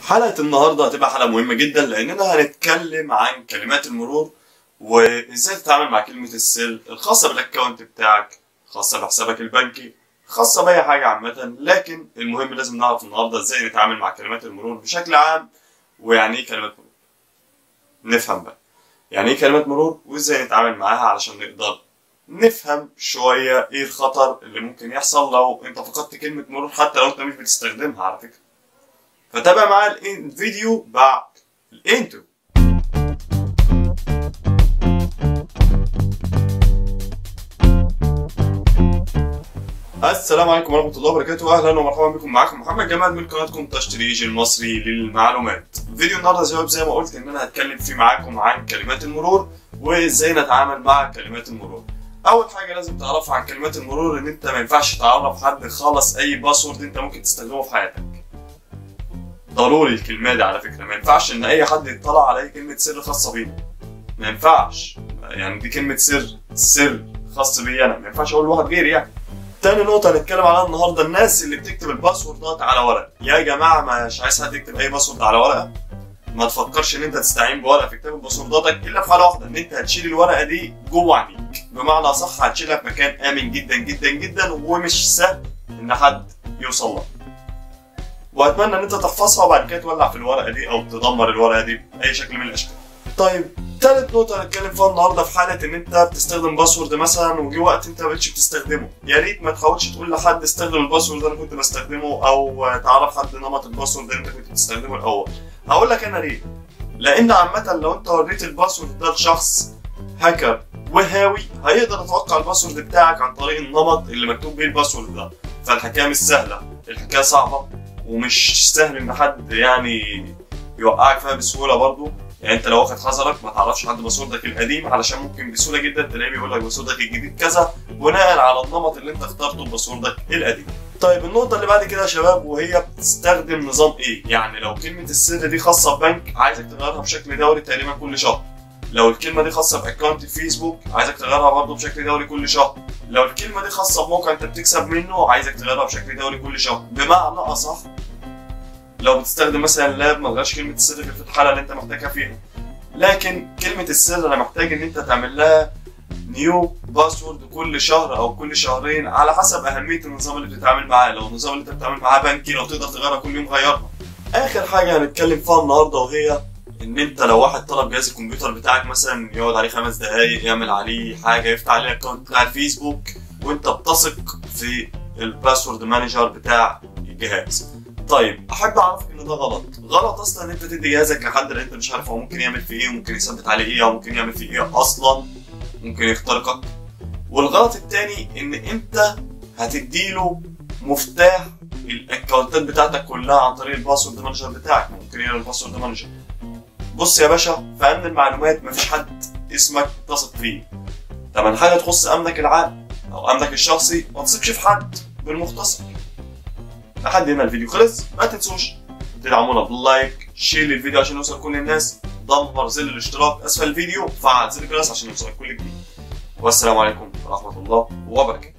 حلقة النهاردة هتبقى حلقة مهمة جدا لأننا هنتكلم عن كلمات المرور وإزاي تتعامل مع كلمة السر الخاصة بالأكونت بتاعك خاصة بحسابك البنكي خاصة بأي حاجة عامة لكن المهم لازم نعرف النهاردة إزاي نتعامل مع كلمات المرور بشكل عام ويعني إيه كلمات مرور نفهم بقى يعني إيه كلمات مرور وإزاي نتعامل معاها علشان نقدر نفهم شوية إيه الخطر اللي ممكن يحصل لو أنت فقدت كلمة مرور حتى لو أنت مش بتستخدمها على فكرة فتابع معايا الفيديو بعد الانترو السلام عليكم ورحمة الله وبركاته أهلا ومرحبا بكم معاكم محمد جمال من قناتكم تشتريج المصري للمعلومات فيديو النهاردة يا شباب زي ما قلت إن أنا هتكلم فيه معاكم عن كلمات المرور وإزاي نتعامل مع كلمات المرور أول حاجة لازم تعرفها عن كلمات المرور إن أنت ما ينفعش تعرف حد خالص أي باسورد أنت ممكن تستخدمه في حياتك ضروري الكلمة دي على فكرة ما ينفعش إن أي حد يطلع على أي كلمة سر خاصة بينا ما ينفعش يعني دي كلمة سر سر خاص بي أنا ما ينفعش أقول لواحد غيري يعني تاني نقطة هنتكلم عليها النهاردة الناس اللي بتكتب الباسوردات على ورق يا جماعة مش عايز حد يكتب أي باسورد على ورقة ما تفكرش إن أنت تستعين بورقة في كتابة باسورداتك إلا في حالة واحدة إن أنت هتشيل الورقة دي جوه عينيك بمعنى صح هتشيلها في مكان آمن جدا جدا جدا ومش سهل إن حد يوصل لها واتمنى ان انت تحفظها وبعد كده تولع في الورقه دي او تدمر الورقه دي باي شكل من الاشكال. طيب تالت نقطة هنتكلم فيها النهاردة في حالة إن أنت بتستخدم باسورد مثلا وجي وقت أنت مبقتش بتستخدمه، يا ريت ما تحاولش تقول لحد استخدم الباسورد اللي أنا كنت بستخدمه أو تعرف حد نمط الباسورد اللي أنت كنت بتستخدمه الأول. هقول لك أنا ليه؟ لأن عامة لو أنت وريت الباسورد ده لشخص هاكر وهاوي هيقدر يتوقع الباسورد بتاعك عن طريق النمط اللي مكتوب بيه الباسورد ده، فالحكاية مش سهلة، الحكاية صعبة ومش سهل ان حد يعني يوقعك فيها بسهوله برضو يعني انت لو واخد حذرك ما تعرفش حد باسوردك القديم علشان ممكن بسهوله جدا تلاقيه بيقول لك باسوردك الجديد كذا بناء على النمط اللي انت اخترته باسوردك القديم طيب النقطة اللي بعد كده يا شباب وهي بتستخدم نظام ايه؟ يعني لو كلمة السر دي خاصة ببنك عايزك تغيرها بشكل دوري تقريبا كل شهر. لو الكلمة دي خاصة باكونت فيسبوك عايزك تغيرها برضه بشكل دوري كل شهر. لو الكلمة دي خاصة بموقع انت بتكسب منه عايزك تغيرها بشكل دوري كل شهر. بمعنى أصح لو بتستخدم مثلا لاب ما تغيرش كلمه السر في الحاله اللي انت محتاجها فيها لكن كلمه السر انا محتاج ان انت تعمل لها نيو باسورد كل شهر او كل شهرين على حسب اهميه النظام اللي بتتعامل معاه لو النظام اللي انت بتتعامل معاه بنكي لو تقدر تغيرها كل يوم غيرها اخر حاجه هنتكلم فيها النهارده وهي ان انت لو واحد طلب جهاز الكمبيوتر بتاعك مثلا يقعد عليه خمس دقايق يعمل عليه حاجه يفتح عليه الاكونت بتاع الفيسبوك وانت بتثق في الباسورد مانجر بتاع الجهاز طيب احب اعرفك ان ده غلط غلط اصلا ان انت تدي جهازك لحد اللي انت مش عارف هو ممكن يعمل فيه ايه وممكن يثبت عليه ايه او ممكن يعمل فيه ايه اصلا ممكن يخترقك والغلط التاني ان انت هتديله مفتاح الاكونتات بتاعتك كلها عن طريق الباسورد مانجر بتاعك ممكن يقرا الباسورد مانجر بص يا باشا في امن المعلومات مفيش حد اسمك تثق فيه طبعا حاجه تخص امنك العام او امنك الشخصي ما تثقش في حد بالمختصر لحد هنا الفيديو خلص ما تنسوش تدعمونا باللايك شير الفيديو عشان يوصل كل الناس دمر زر الاشتراك اسفل الفيديو وفعل زر الجرس عشان يوصلك كل جديد والسلام عليكم ورحمه الله وبركاته